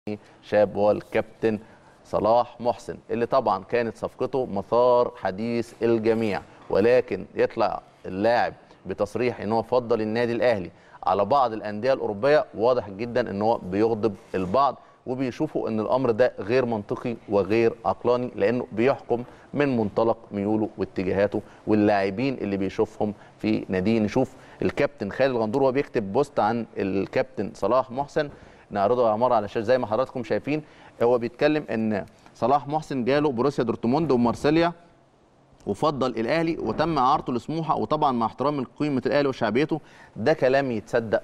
شاب هو الكابتن صلاح محسن اللي طبعا كانت صفقته مثار حديث الجميع ولكن يطلع اللاعب بتصريح ان هو فضل النادي الاهلي على بعض الانديه الاوروبيه واضح جدا ان هو بيغضب البعض وبيشوفوا ان الامر ده غير منطقي وغير عقلاني لانه بيحكم من منطلق ميوله واتجاهاته واللاعبين اللي بيشوفهم في ناديه نشوف الكابتن خالد الغندور وهو بيكتب بوست عن الكابتن صلاح محسن نعرضه يا عمار على الشاشه زي ما حضراتكم شايفين هو بيتكلم ان صلاح محسن جاله بروسيا دورتموند ومارسيليا وفضل الاهلي وتم اعارته لسموحه وطبعا مع احترام قيمه الاهلي وشعبيته ده كلام يتصدق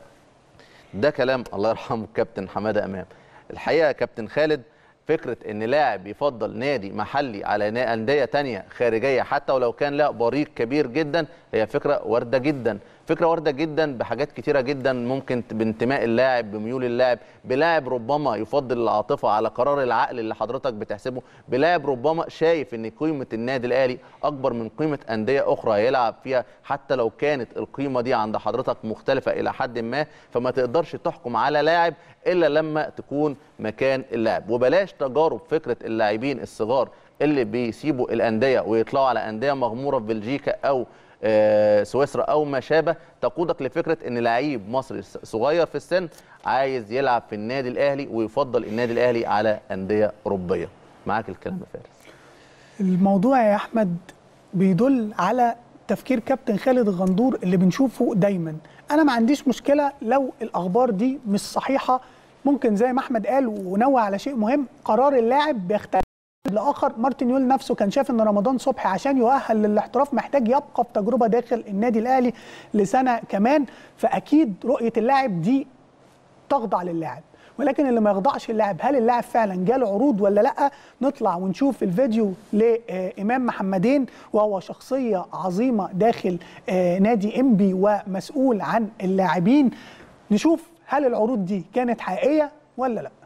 ده كلام الله يرحمه الكابتن حماده امام الحقيقه يا كابتن خالد فكره ان لاعب يفضل نادي محلي على نا- انديه تانية خارجيه حتى ولو كان له بريق كبير جدا هي فكره وارده جدا فكره وارده جدا بحاجات كتيره جدا ممكن ت- بانتماء اللاعب بميول اللاعب بلاعب ربما يفضل العاطفه على قرار العقل اللي حضرتك بتحسبه بلاعب ربما شايف ان قيمه النادي الاهلي اكبر من قيمه انديه اخرى يلعب فيها حتى لو كانت القيمه دي عند حضرتك مختلفه الى حد ما فما تقدرش تحكم على لاعب الا لما تكون مكان اللاعب وبلاش تجارب فكره اللاعبين الصغار اللي بيسيبوا الانديه ويطلعوا على انديه مغموره في بلجيكا او آه، سويسرا او ما شابه تقودك لفكره ان لعيب مصري ص- صغير في السن عايز يلعب في النادي الاهلي ويفضل النادي الاهلي على انديه اوروبيه معاك الكلام يا فارس الموضوع يا احمد بيدل على تفكير كابتن خالد الغندور اللي بنشوفه دايما انا ما عنديش مشكله لو الاخبار دي مش صحيحه ممكن زي ما احمد قال ونوه على شيء مهم قرار اللاعب بيختلف لاخر مارتن يول نفسه كان شايف ان رمضان صبحي عشان يؤهل للاحتراف محتاج يبقى في تجربه داخل النادي الاهلي لسنه كمان فاكيد رؤيه اللاعب دي تخضع للاعب ولكن اللي ما يخضعش اللاعب هل اللاعب فعلا جاله عروض ولا لا نطلع ونشوف الفيديو لامام محمدين وهو شخصيه عظيمه داخل آه، نادي انبي ومسؤول عن اللاعبين نشوف هل العروض دي كانت حقيقيه ولا لا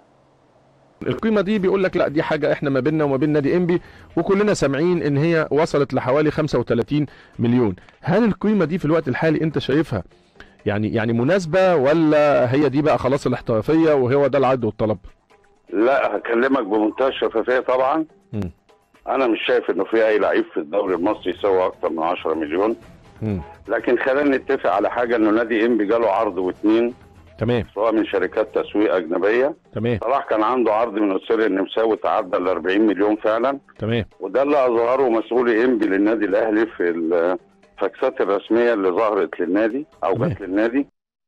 القيمه دي بيقول لك لا دي حاجه احنا ما بيننا وما بين نادي انبي وكلنا سامعين ان هي وصلت لحوالي 35 مليون هل القيمه دي في الوقت الحالي انت شايفها يعني يعني مناسبه ولا هي دي بقى خلاص الاحترافيه وهو ده العرض والطلب لا هكلمك بمنتهى الشفافيه طبعا مم. انا مش شايف انه في اي لعيب في الدوري المصري يسوى اكتر من 10 مليون مم. لكن خلينا نتفق على حاجه انه نادي انبي جاله عرض واثنين تمام سواء من شركات تسويق اجنبيه تمام صلاح كان عنده عرض من اسر النمساوي تعدى ال 40 مليون فعلا تمام وده اللي اظهره مسؤولي انبي للنادي الاهلي في الفاكسات الرسميه اللي ظهرت للنادي او تمام. جت للنادي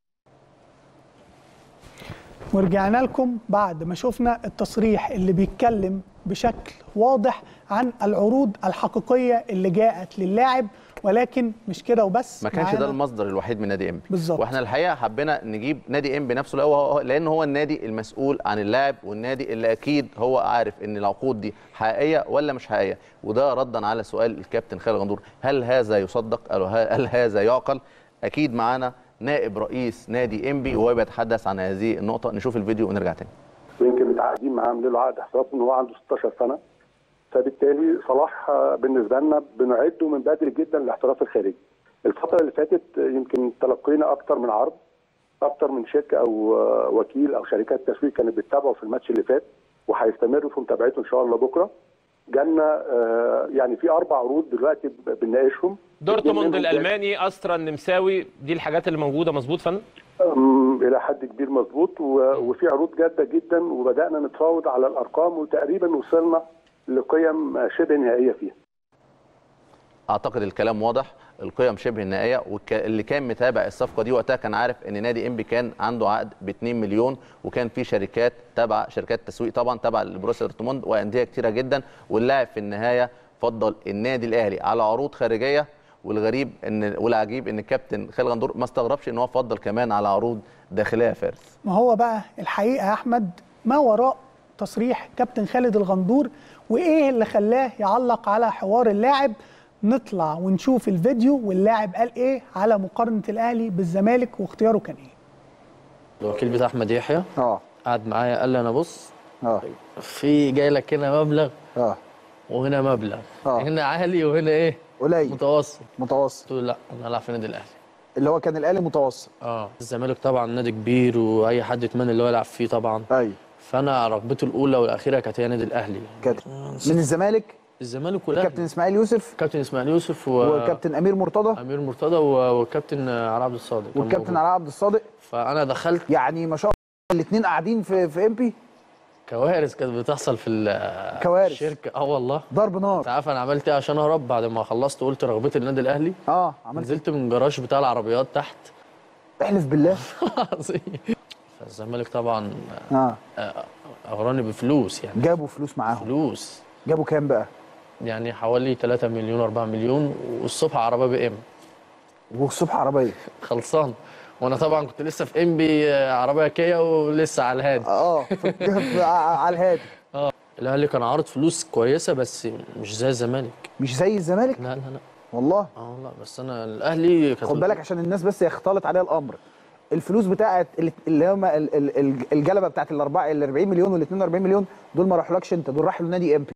ورجعنا لكم بعد ما شفنا التصريح اللي بيتكلم بشكل واضح عن العروض الحقيقيه اللي جاءت للاعب ولكن مش كده وبس ما كانش ده معانا- المصدر الوحيد من نادي انبي بالظبط. واحنا الحقيقه حبينا نجيب نادي انبي نفسه لأ هو لان هو النادي المسؤول عن اللاعب والنادي اللي اكيد هو عارف ان العقود دي حقيقيه ولا مش حقيقيه وده ردا على سؤال الكابتن خالد غندور هل هذا يصدق او هل هذا يعقل اكيد معانا نائب رئيس نادي انبي وهو بيتحدث عن هذه النقطه نشوف الفيديو ونرجع تاني ويمكن متعاقدين معاه عاملين له عقد احتراف ان هو عنده 16 سنه فبالتالي صلاح آه، بالنسبه لنا بنعده من بدري جدا للاحتراف الخارجي. الفتره اللي فاتت آه، يمكن تلقينا اكتر من عرض اكتر من شركه او آه، وكيل او شركات تسويق كانت بتتابعه في الماتش اللي فات وهيستمروا في متابعته ان شاء الله بكره. جالنا آه، يعني في اربع عروض دلوقتي ب- بنناقشهم دورتموند منهم الالماني استرا النمساوي دي الحاجات اللي موجوده مظبوط فندم أم، الى حد كبير مظبوط و- وفي عروض جاده جدا وبدانا نتفاوض على الارقام وتقريبا وصلنا لقيم شبه نهائيه فيها اعتقد الكلام واضح القيم شبه النهائيه واللي كان متابع الصفقه دي وقتها كان عارف ان نادي انبي كان عنده عقد ب 2 مليون وكان في شركات تبع شركات تسويق طبعا تبع لبروسيا دورتموند وانديه كتيره جدا واللاعب في النهايه فضل النادي الاهلي على عروض خارجيه والغريب ان والعجيب ان الكابتن خالد غندور ما استغربش ان هو فضل كمان على عروض داخليه يا فارس ما هو بقى الحقيقه يا احمد ما وراء تصريح كابتن خالد الغندور وايه اللي خلاه يعلق على حوار اللاعب نطلع ونشوف الفيديو واللاعب قال ايه على مقارنه الاهلي بالزمالك واختياره كان ايه الوكيل بتاع احمد يحيى اه قعد معايا قال لي انا بص اه في جاي لك هنا مبلغ اه وهنا مبلغ آه. هنا عالي وهنا ايه قليل متوسط متوسط قلت له لا انا هلعب في النادي الاهلي اللي هو كان الاهلي متوسط اه الزمالك طبعا نادي كبير واي حد يتمنى اللي هو يلعب فيه طبعا ايوه فانا رغبته الاولى والاخيره كانت هي النادي الاهلي كانت من الزمالك الزمالك والاهلي كابتن اسماعيل يوسف كابتن اسماعيل يوسف و... وكابتن امير مرتضى امير مرتضى و- والكابتن علاء عبد الصادق كان والكابتن موجود. علاء عبد الصادق فانا دخلت يعني ما شاء الله الاثنين قاعدين في في ام بي كوارث كانت بتحصل في ال- كوارث. الشركه اه والله ضرب انت نار عارف انا عملت ايه عشان اهرب بعد ما خلصت قلت رغبتي النادي الاهلي اه عملت نزلت من جراج بتاع العربيات تحت احلف بالله عظيم. فالزمالك طبعا اه اغراني بفلوس يعني جابوا فلوس معاهم فلوس جابوا كام بقى يعني حوالي 3 مليون 4 مليون والصبح عربيه بي ام والصبح عربيه خلصان وانا طبعا كنت لسه في ام بي عربيه كيا ولسه على الهادي اه في- في- على الهادي الاهلي كان عارض فلوس كويسه بس مش زي الزمالك مش زي الزمالك لا لا لا والله اه لا بس انا الاهلي كانت خد بالك عشان الناس بس يختلط عليها الامر الفلوس بتاعت ال- اللي هم ال- ال- ال- الجلبه بتاعت الاربعه ال 40 مليون وال 42 مليون دول ما راحولكش انت دول راحوا لنادي ام بي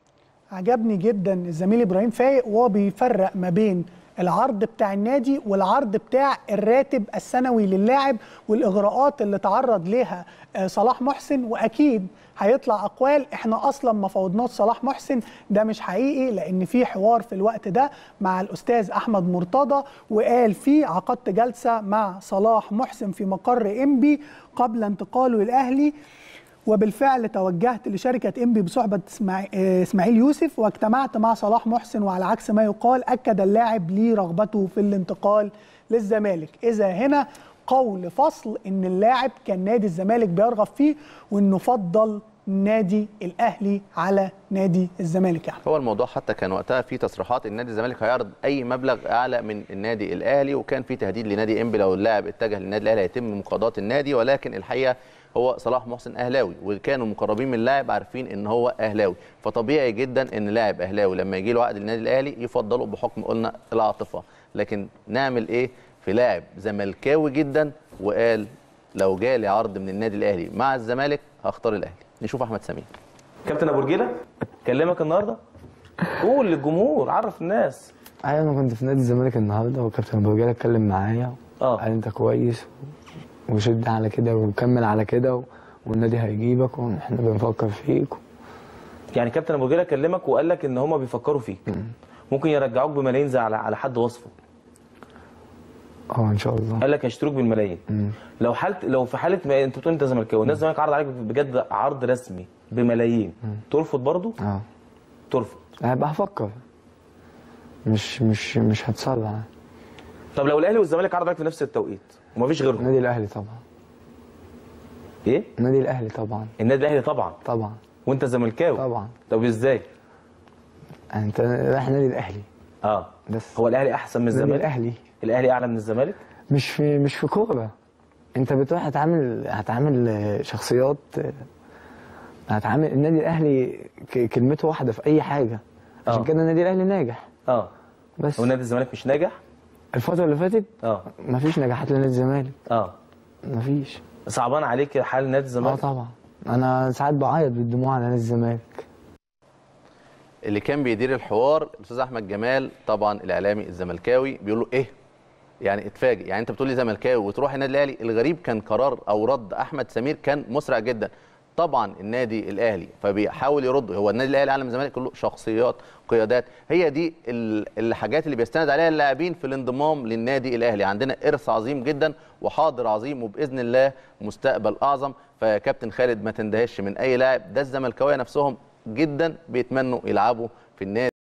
عجبني جدا الزميل ابراهيم فايق وهو بيفرق ما بين العرض بتاع النادي والعرض بتاع الراتب السنوي للاعب والاغراءات اللي تعرض لها آه، صلاح محسن واكيد هيطلع اقوال احنا اصلا ما فوضناش صلاح محسن ده مش حقيقي لان في حوار في الوقت ده مع الاستاذ احمد مرتضى وقال فيه عقدت جلسه مع صلاح محسن في مقر انبي قبل انتقاله للاهلي وبالفعل توجهت لشركة إنبي بصحبة إسماعي- آه، إسماعيل يوسف واجتمعت مع صلاح محسن وعلى عكس ما يقال أكد اللاعب لي رغبته في الانتقال للزمالك إذا هنا قول فصل إن اللاعب كان نادي الزمالك بيرغب فيه وإنه فضل نادي الأهلي على نادي الزمالك يعني هو الموضوع حتى كان وقتها في تصريحات ان نادي الزمالك هيعرض اي مبلغ اعلى من النادي الاهلي وكان في تهديد لنادي انبي لو اللاعب اتجه للنادي الاهلي هيتم مقاضاه النادي ولكن الحقيقه هو صلاح محسن اهلاوي وكانوا مقربين من اللاعب عارفين ان هو اهلاوي فطبيعي جدا ان لاعب اهلاوي لما يجي له عقد النادي الاهلي يفضله بحكم قلنا العاطفه لكن نعمل ايه في لاعب زملكاوي جدا وقال لو جالي عرض من النادي الاهلي مع الزمالك هختار الاهلي نشوف احمد سمير كابتن ابو رجيله كلمك النهارده قول للجمهور عرف الناس ايوه انا كنت في نادي الزمالك النهارده وكابتن ابو رجاله اتكلم معايا اه. قال انت كويس وشد على كده وكمل على كده و... والنادي هيجيبك واحنا بنفكر فيك يعني كابتن ابو رجيله كلمك وقال لك ان هم بيفكروا فيك ممكن يرجعوك بملايين زي على على حد وصفه اه ان شاء الله قال لك هيشتروك بالملايين لو حاله لو في حاله ما انت بتقول انت زملكاوي الناس الزمالك عرض عليك بجد عرض رسمي بملايين ترفض برضه اه ترفض هبقى هفكر مش مش مش هتسرع طب لو الاهلي والزمالك عرض عليك في نفس التوقيت ومفيش غيرهم النادي الاهلي طبعا ايه النادي الاهلي طبعا النادي الاهلي طبعا طبعا وانت زملكاوي طبعا طب ازاي انت رايح نادي الاهلي اه بس هو الاهلي احسن من نادي الزمالك الاهلي الاهلي اعلى من الزمالك مش في مش في كوره انت بتروح هتعامل هتعامل آه، شخصيات آه، هتعامل النادي الاهلي ك- كلمته واحده في اي حاجه عشان آه. كده النادي الاهلي ناجح اه بس ونادي الزمالك مش ناجح الفتره اللي فاتت اه مفيش نجاحات لنادي الزمالك اه مفيش صعبان عليك حال نادي اه الزمالك طبعا انا ساعات بعيط بالدموع على نادي الزمالك اللي كان بيدير الحوار الاستاذ احمد جمال طبعا الاعلامي الزملكاوي بيقول له ايه يعني اتفاجئ يعني انت بتقول لي زملكاوي وتروح النادي الاهلي الغريب كان قرار او رد احمد سمير كان مسرع جدا طبعا النادي الاهلي فبيحاول يرد هو النادي الاهلي اعلى من الزمالك كله شخصيات قيادات هي دي ال- الحاجات اللي بيستند عليها اللاعبين في الانضمام للنادي الاهلي عندنا ارث عظيم جدا وحاضر عظيم وباذن الله مستقبل اعظم فيا كابتن خالد ما تندهش من اي لاعب ده الزملكاويه نفسهم جدا بيتمنوا يلعبوا في النادي